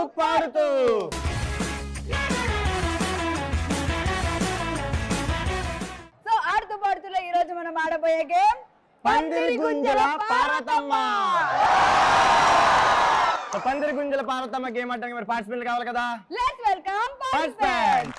పాడుతూ సో ఆడుతూ పాడుతూలో ఈ రోజు మనం ఆడబోయే గేమ్ పందిరి గుంజల పార్వతమ్మ సో పందిరి గుంజల పార్వతమ్మ గేమ్ అంటే మరి పార్టిసిపెంట్ కావాలి కదా లెట్స్ వెల్కమ్ పార్టిసిపెంట్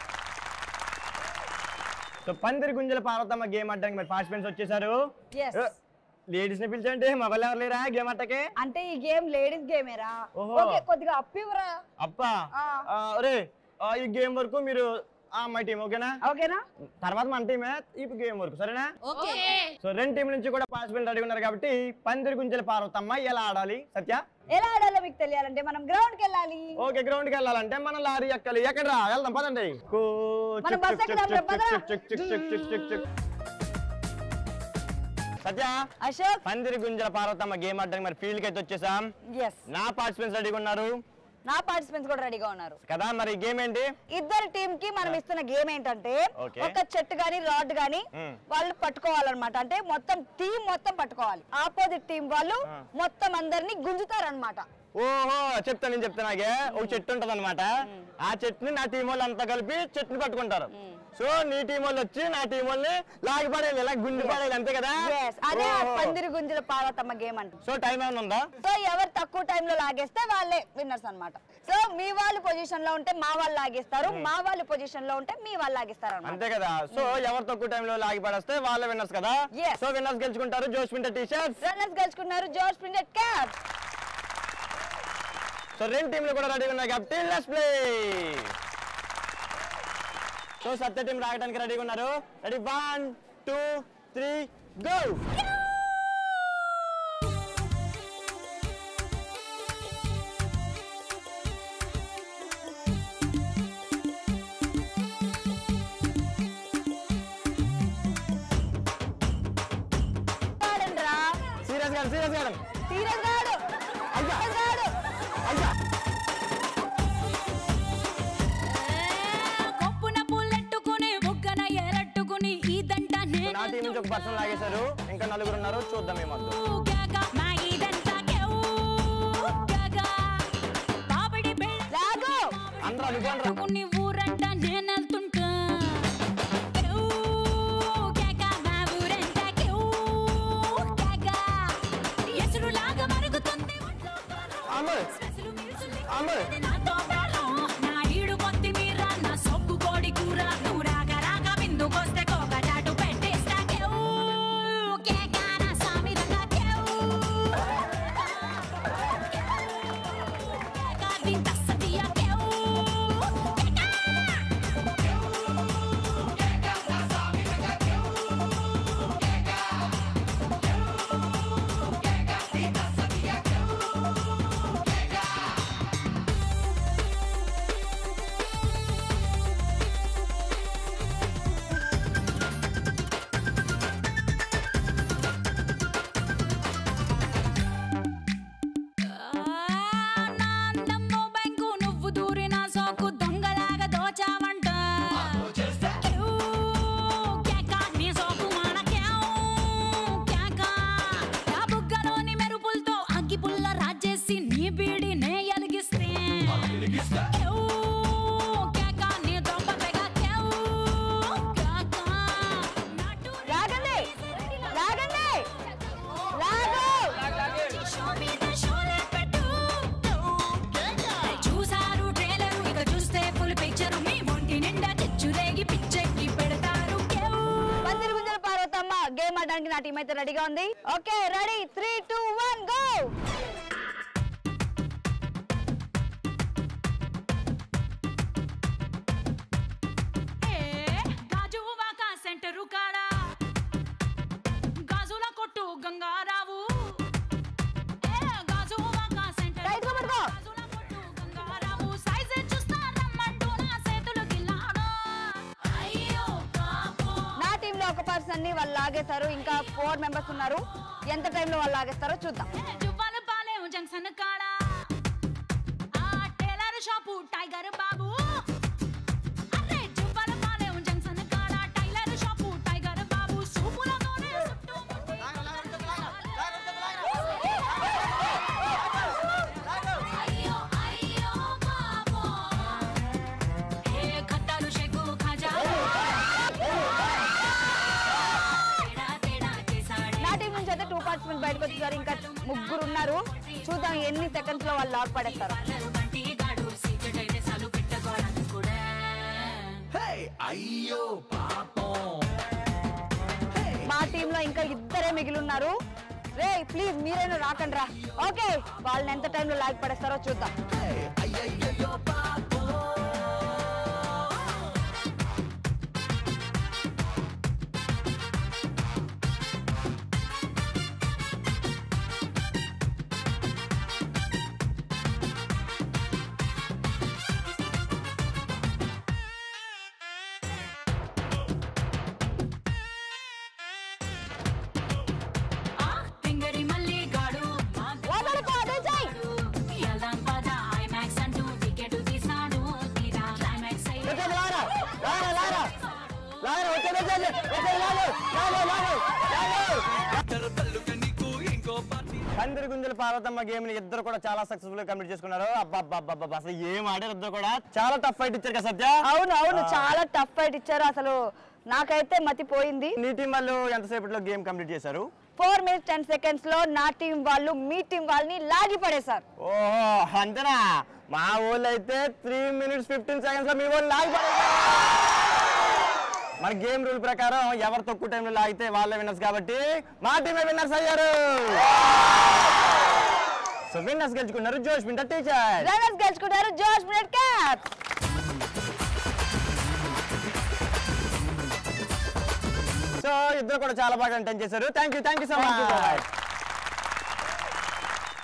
సో పందిరి గుంజల పార్వతమ్మ గేమ్ ఆడడానికి మరి పార్టిసిపెంట్స్ వచ్చేసారు Yes. లేడీస్ ని పిలిచండి మగవాళ్ళు ఎవరు లేరా గేమ్ ఆటకే అంటే ఈ గేమ్ లేడీస్ గేమేరా ఓహో. ఓకే కొద్దిగా అప్పివరా అప్పా ఆ. ఆ, ఒరే ఆ, ఈ గేమ్ వరకు మీరు ఆ మై టీం ఓకేనా ఓకేనా తర్వాత మన టీమే ఈ గేమ్ వరకు సరేనా ఓకే సో రెండు టీం నుంచి కూడా పార్టిసిపెంట్ రెడీ ఉన్నారు కాబట్టి పందిరి గుంజల పార్వతమ్మ ఎలా ఆడాలి సత్య ఎలా ఆడాలో మీకు తెలియాలంటే మనం గ్రౌండ్ కి వెళ్ళాలి ఓకే గ్రౌండ్ కి వెళ్ళాలంటే మనం లారీ ఎక్కాలి ఎక్కడ రా వెళ్దాం పదండి కూ, మనం చిక్, బస్ చిక్, ఎక్కుదాం చిక్, రా, పద. చిక్, చిక్, చిక్, చిక్, చిక్, చిక్. సత్య అశోక్ పందిరి గుంజల పార్వతమ్మ గేమ్ ఆడడానికి మరి ఫీల్డ్ కి అయితే వచ్చేసాం ఎస్ నా పార్టిసిపెంట్స్ రెడీగా ఉన్నారు నా పార్టిసిపెంట్స్ కూడా రెడీగా ఉన్నారు కదా మరి గేమ్ ఏంటి ఇద్దరు టీం కి మనం ఇస్తున్న గేమ్ ఏంటంటే Okay. ఒక చెట్టు గాని రాడ్ గాని Hmm. వాళ్ళు పట్టుకోవాలన్నమాట అంటే మొత్తం టీం మొత్తం పట్టుకోవాలి ఆపోజిట్ టీం వాళ్ళు Ah. మొత్తం అందరినీ గుంజుతారన్నమాట ఓహో చెప్తా నేను చెప్తాను నాకే ఒక చెట్టు ఉంటది అనమాట ఆ చెట్టుని నా టీం వాళ్ళు అంతా కలిపి చెట్టుని పట్టుకుంటారు సో నీ టీం వాళ్ళు వచ్చి నా టీం వాళ్ళని లాగి పడేయాలి ఇలా గుండి పడేయాలి అంతే కదా Yes, అదే ఆ ఓహో. పందిరి గుంజల పార్వతమ్మ గేమ్ అంటే సో టైం ఏమైనా ఉందా సో ఎవరు తక్కువ టైంలో లాగేస్తే వాళ్ళే విన్నర్స్ అన్నమాట సో మీ వాళ్ళు పొజిషన్ లో ఉంటే మా వాళ్ళు లాగేస్తారు మా వాళ్ళు పొజిషన్ లో ఉంటే మీ వాళ్ళు లాగేస్తారు అన్నమాట అంతే కదా సో ఎవరు తక్కువ టైంలో లాగి పడేస్తే వాళ్ళే విన్నర్స్ కదా Yes. సో విన్నర్స్ గెలుచుకుంటారు Josh winter T shirts runners గెలుచుకున్నారు జార్జ్ ప్రింటెడ్ క్యాప్ సో రెండు టీంలు కూడా రెడీ ఉన్నాయి కాబట్టి let's play so Satya team రాగడానికి రెడీగా ఉన్నారు ready one two three go రా సీరియస్ గా సీరియస్ గా తీరం గాడు అయ్యా. గాడు అయ్యా కొప్పున పుల్లెట్టుకుని బుగ్గన ఎరట్టుకుని ఇదంట నా టీం నుంచి ఒక పర్సన్ లాగేశారు ఇంకా నలుగురు ఉన్నారు చూద్దాం ఏమద్దు మా ఇదంతా కేవ్ గగా. బాబడి బిళ్ళ లాగు అందరూ అనుకోండి పట్టుకుని ఊరంట నేనెళ్తుంటా కేవ్ గగా, మా ఊరంతా కేవ్ గగా. ఎసురులాగా మరుగుతుంది ఒంట్లో కారం. అమ్మ స్పెషలు మిరుసులు అమ్మ నాతో బేరం. నా ఈడు కొత్తిమీర, నా సొక్కు కోడి కూర. నువ్వు రాక రాక విందుకొస్తే కోకటాటు పెట్టేస్తా. కేవ్ కేక నా సామి రంగా కేవ్. కేక వింత సతియ కేవ్. నా అందమ్మో బెంకు నువ్వు దూరిన సోకు దొంగలాగా దోచావంట క్యూ, కేక, నీ సోకు మానక్యావ్, కేక. నా బుగ్గలోని మెరుపులతో అగ్గి పుల్ల రాజేసి నీ బీడి నే ఎలిగిస్తే క్యూ, కేక, నీ దొంగ పెగ క్యూ, కేక. నాటు లాగండి లాగండి లాగు చూసారు ట్రైలర్ ఇక చూస్తే ఫుల్ పిక్చర్ మీ ఒంటి నిండా చెచ్చురేగి పిచ్చెక్కి పెడతారు పందిరి గుంజల పార్వతమ్మ గేమ్ ఆడడానికి నా టీం అయితే రెడీగా ఉంది okay ready three two one go Gajuwaka centre కాడ గాజుల కొట్టు గంగారావు ఏ, గాజు వాక సెంటరు Right గా పట్టుకో. గాజుల కొట్టు గంగారావు సైజే చూస్తా రమ్మంటూ నా చేతులు గిల్లాడు అయ్యో పాపం నా టీమ్ లో ఒక పర్సన్ ని వాళ్ళు లాగేశారు ఇంకా ఫోర్ మెంబర్స్ ఉన్నారు ఎంత టైం లో వాళ్ళు లాగేస్తారో చూద్దాం జువ్వాల పాలెం జంక్షన్ కాడ ఆ టైలర్ షాపు టైగర్ బాబు అరే జువ్వాల పాలెం జంక్షన్ కాడ టైలర్ షాపు టైగర్ బాబు సూపులతోనే చుట్టుముట్టి అయ్యో అయ్యో ఎన్ని సెకండ్స్ లో వాళ్ళు లాక్ పడేస్తారు పల్లెలు బంటి గాడు సీక్రెట్ అయితే చాలు పెట్టుకోవడానికి కూడా మా టీమ్ లో ఇంకా ఇద్దరే మిగిలి ఉన్నారు రే ప్లీజ్ మీరైనా రాకండి రా ఓకే వాళ్ళని ఎంత టైంలో లాక్ పడేస్తారో చూద్దాం ఆ తింగరి మల్లి గాడు మా లోపలికి అదే చెయ్. వెళ్దాం పద ఐమాక్స్ అంటూ టికెట్ తీసాడు తీరా క్లైమాక్స్ అయ్యి వచ్చేది లారా లారా లారా లారా వచ్చేది వచ్చేది వచ్చేది లాగు లాగు లాగు లాగు కందిరి గుంజల పార్వతమ్మ గేమ్ ని ఇద్దరు కూడా చాలా సక్సెస్ఫుల్ గా కంప్లీట్ చేసుకున్నారు అబ్బా అసలు ఏం ఆడారు ఇద్దరు కూడా చాలా టఫ్ ఫైట్ ఇచ్చారు కదా సత్య అవును అవును చాలా టఫ్ ఫైట్ ఇచ్చారు అసలు నాకైతే మతిపోయింది నీ టీం వాళ్ళు ఎంతసేపట్లో గేమ్ కంప్లీట్ చేశారు ఫోర్ మినిట్స్ టెన్ సెకండ్స్ లో నా టీం వాళ్ళు మీ టీం వాళ్ళని లాగి పడేశారు ఓహో అంతేనా మా ఊళ్ళో అయితే త్రీ మినిట్స్ ఫిఫ్టీన్ సెకండ్స్ లో మీ వాళ్ళు లాగి మన గేమ్ రూల్ ప్రకారం ఎవరు తక్కువ టైంలో లాగితే వాళ్ళే విన్నర్స్ కాబట్టి మా టీమే విన్నర్స్ అయ్యారు సో విన్నర్స్ గెలుచుకున్నారు జోష్ వింటర్ టీచర్ రన్నర్స్ గెలుచుకున్నారు జోష్ మినిట్ క్యాప్ సో ఇద్దరు కూడా చాలా బాగా ఎంటైన్ చేశారు thank you thank you so Thank you, much bye.